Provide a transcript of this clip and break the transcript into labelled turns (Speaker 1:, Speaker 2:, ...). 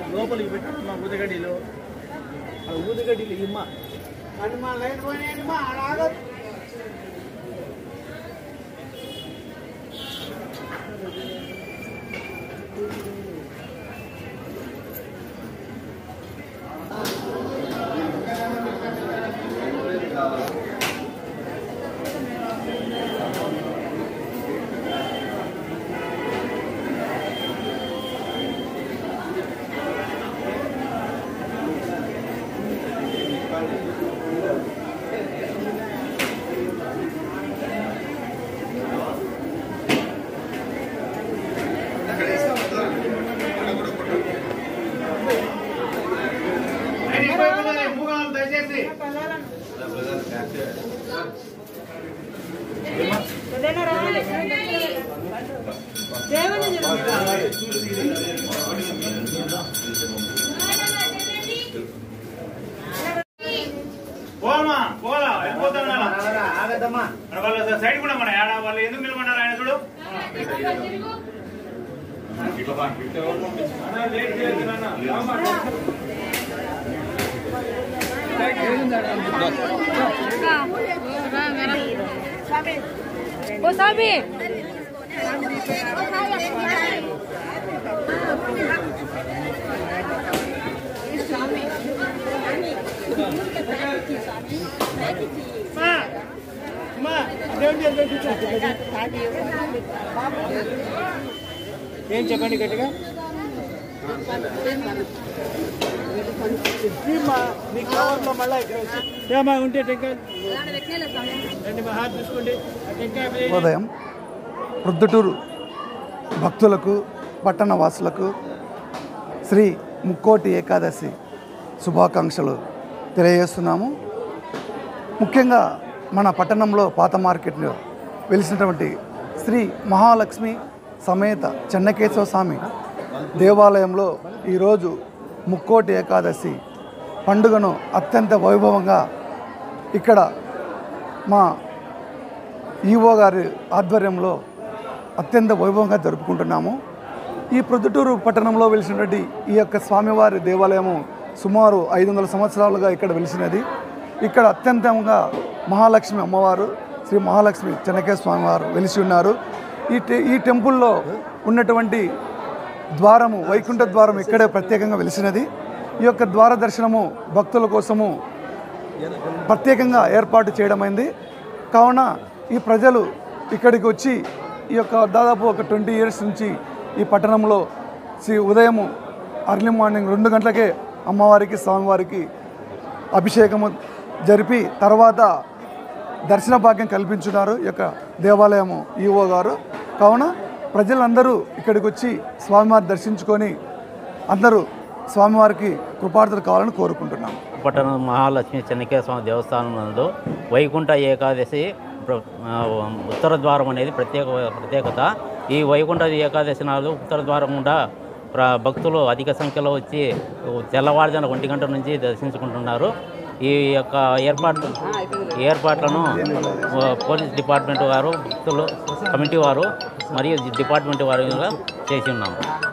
Speaker 1: లోపలికి పెట్టుకున్న ఊదగడ్డిలో ఆ ఊదగడ్డిలు ఇమ్మ
Speaker 2: దయచేసి పోమా పోలా వెళ్ళిపోతా ఉన్నారా
Speaker 1: ఆగదమ్మా
Speaker 2: మరి వాళ్ళ సైడ్ కూడా మన ఆడ వాళ్ళు ఎందుకు నిలబడ్డారు ఆయన చూడు అన్నా, లేట్ చేయొద్దు నాన్న. రామ్మా.
Speaker 3: ఓ సామి
Speaker 1: ఏం చెప్పండి గట్టిగా ఇమ్మా, మీ కవర్లో మళ్ళా ఇక్కడ వచ్చి ఏమా ఉంటే టెంకాయ రండి మా హాత్ చూసుకోండి ఆ టెంకాయ వేయండి.
Speaker 4: ఉదయం ప్రొద్దుటూరు భక్తులకు పట్టణ వాసులకు శ్రీ ముక్కోటి ఏకాదశి శుభాకాంక్షలు తెలియజేస్తున్నాము ముఖ్యంగా మన పట్టణంలో పాత మార్కెట్లో వెలిసినటువంటి శ్రీ మహాలక్ష్మి సమేత చెన్నకేశవ స్వామి దేవాలయంలో ఈరోజు ముక్కోటి ఏకాదశి పండుగను అత్యంత వైభవంగా ఇక్కడ మా ఈవో గారి ఆధ్వర్యంలో అత్యంత వైభవంగా జరుపుకుంటున్నాము ఈ ప్రొద్దుటూరు పట్టణంలో వెలిసినటువంటి ఈ యొక్క స్వామివారి దేవాలయము సుమారు ఐదు వందల సంవత్సరాలుగా ఇక్కడ వెలిసినది ఇక్కడ అత్యంతంగా మహాలక్ష్మి అమ్మవారు శ్రీ మహాలక్ష్మి చెనకే స్వామివారు వెలిసి ఉన్నారు ఈ టె ఈ టెంపుల్లో ఉన్నటువంటి ద్వారము వైకుంఠ ద్వారం ఇక్కడే ప్రత్యేకంగా వెలిసినది ఈ యొక్క ద్వార దర్శనము భక్తుల కోసము ప్రత్యేకంగా ఏర్పాటు చేయడమైంది కావున ఈ ప్రజలు ఇక్కడికి వచ్చి ఈ యొక్క దాదాపు ఒక ట్వంటీ ఇయర్స్ నుంచి ఈ పట్టణంలో శ్రీ ఉదయము అర్లీ మార్నింగ్ రెండు గంటలకే అమ్మవారికి స్వామివారికి అభిషేకము జరిపి తర్వాత దర్శన భాగ్యం కల్పించున్నారు ఈ యొక్క దేవాలయము ఈఓ గారు కావున ప్రజలందరూ ఇక్కడికి వచ్చి స్వామివారి దర్శించుకొని అందరూ స్వామివారికి కృపార్థులు కావాలని కోరుకుంటున్నాం
Speaker 5: పట్టణం మహాలక్ష్మి చెన్నకేశ్వర స్వామి దేవస్థానం నందు వైకుంఠ ఏకాదశి ప్ర- ఆ, ఉత్తర ద్వారం అనేది ప్రత్యేక ప్రత్యేకత ఈ వైకుంఠ ఏకాదశి నాడు ఉత్తర ద్వారం గుండా ప్ర- భక్తులు అధిక సంఖ్యలో వచ్చి తెల్లవారుజాన ఒంటి గంట నుంచి దర్శించుకుంటున్నారు ఈ యొక్క ఏర్పాట్లు ఏర్పాట్లను ఆ, పోలీస్ డిపార్ట్మెంట్ వారు భక్తులు కమిటీ వారు మరియు డిపార్ట్మెంట్ వారు చేసి ఉన్నాము